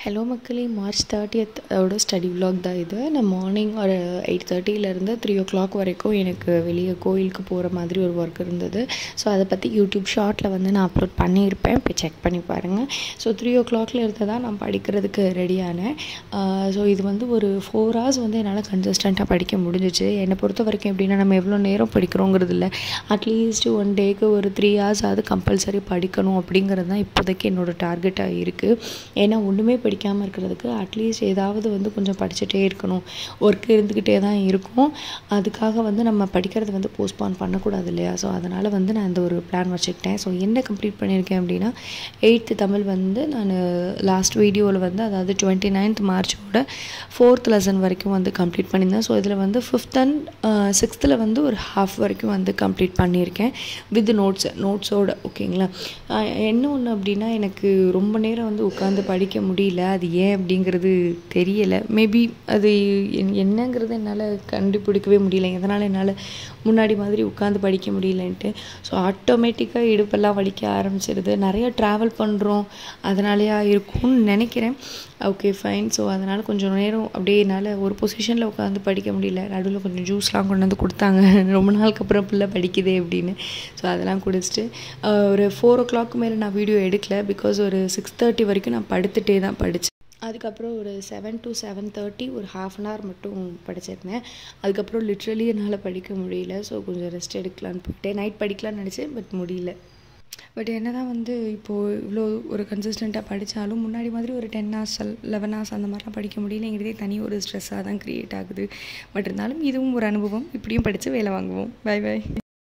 hello மக்களே March thirtieth ஓட study vlog தான் இது நான் மார்னிங் ஒரு எயிட் தேர்ட்டியிலேருந்து த்ரீ ஓ கிளாக் வரைக்கும் எனக்கு வெளியே கோயிலுக்கு போகிற மாதிரி ஒரு ஒர்க் இருந்தது ஸோ அதை பற்றி யூடியூப் ஷார்ட்டில் வந்து நான் அப்லோட் பண்ணியிருப்பேன் போய் செக் பண்ணி பாருங்கள் ஸோ த்ரீ ஓ கிளாக்ல இருந்து தான் நான் படிக்கிறதுக்கு ரெடியானேன் ஸோ இது வந்து ஒரு ஃபோர் ஹவர்ஸ் வந்து என்னால் கன்சிஸ்டண்ட்டாக படிக்க முடிஞ்சிச்சு என்னை பொறுத்த வரைக்கும் எப்படின்னா நம்ம எவ்வளோ நேரம் படிக்கிறோங்கிறது இல்லை அட்லீஸ்ட் ஒன் டேக்கு ஒரு த்ரீ ஹவர்ஸ் ஆகுது கம்பல்சரி படிக்கணும் அப்படிங்கிறது தான் இப்போதைக்கு என்னோடய டார்கெட்டாக இருக்குது ஏன்னா ஒன்றுமே படிக்காமல் இருக்கிறதுக்கு அட்லீஸ்ட் ஏதாவது வந்து கொஞ்சம் படிச்சுட்டே இருக்கணும் ஒர்க் இருந்துக்கிட்டே தான் இருக்கும் அதுக்காக வந்து நம்ம படிக்கிறத வந்து போஸ்ட்பான் பண்ணக்கூடாது இல்லையா ஸோ அதனால் வந்து நான் இந்த ஒரு பிளான் வச்சுக்கிட்டேன் ஸோ என்ன கம்ப்ளீட் பண்ணியிருக்கேன் அப்படின்னா எயித்து தமிழ் வந்து நான் லாஸ்ட் வீடியோவில் வந்து அதாவது டுவெண்ட்டி நைன்த் மார்ச்சோட ஃபோர்த் லெசன் வரைக்கும் வந்து கம்ப்ளீட் பண்ணியிருந்தேன் ஸோ இதில் வந்து ஃபிஃப்த் அண்ட் சிக்ஸ்த்தில் வந்து ஒரு ஹாஃப் வரைக்கும் வந்து கம்ப்ளீட் பண்ணியிருக்கேன் வித் நோட்ஸ் நோட்ஸோட ஓகேங்களா ஆஹ் என்ன ஒன்று அப்படின்னா எனக்கு ரொம்ப நேரம் வந்து உட்காந்து படிக்க முடியல அது ஏன் அப்படிங்கிறது தெரியலை மேபி அது என்- என்னங்கிறது என்னால் கண்டுபிடிக்கவே முடியல எதனால் என்னால் முன்னாடி மாதிரி உட்காந்து படிக்க முடியலன்ட்டு ஸோ ஆட்டோமேட்டிக்காக இடுப்பெல்லாம் வலிக்க ஆரம்பிச்சிருது நிறைய ட்ராவல் பண்ணுறோம் அதனாலயா இருக்கும்னு நினைக்கிறேன் ஓகே ஃபைன் ஸோ அதனால் கொஞ்சம் நேரம் அப்படியே என்னால் ஒரு பொசிஷனில் உட்காந்து படிக்க முடியல நடுவில் கொஞ்சம் ஜூஸ்லாம் கொண்டு வந்து கொடுத்தாங்க ரொம்ப நாளுக்கு அப்புறம் பிள்ளை படிக்குதே அப்படின்னு ஸோ அதெல்லாம் குடிச்சிட்டு ஆஹ் ஒரு ஃபோர் ஓ கிளாக் மேலே நான் வீடியோ எடுக்கல பிகாஸ் ஒரு சிக்ஸ் தேர்ட்டி வரைக்கும் நான் படுத்துகிட்டே தான் படித்தேன் அதுக்கப்புறம் ஒரு செவன் டு செவன் தேர்ட்டி ஒரு ஹாஃப் அன் ஹவர் மட்டும் படிச்சிருந்தேன் அதுக்கப்புறம் லிட்ரலி என்னால் படிக்க முடியல ஸோ கொஞ்சம் ரெஸ்ட் எடுக்கலான்னு போயிட்டேன் நைட் படிக்கலாம்னு நினச்சேன் பட் முடியல பட் என்ன தான் வந்து இப்போது இவ்வளோ ஒரு கன்சிஸ்டண்ட்டாக படித்தாலும் முன்னாடி மாதிரி ஒரு டென் ஹவர்ஸ் லெவன் ஹவர்ஸ் அந்த மாதிரிலாம் படிக்க முடியலங்கிறதே தனி ஒரு ஸ்ட்ரெஸ்ஸாக தான் க்ரியேட் ஆகுது பட் இருந்தாலும் இதுவும் ஒரு அனுபவம் இப்படியும் படித்து வேலை வாங்குவோம் பை பை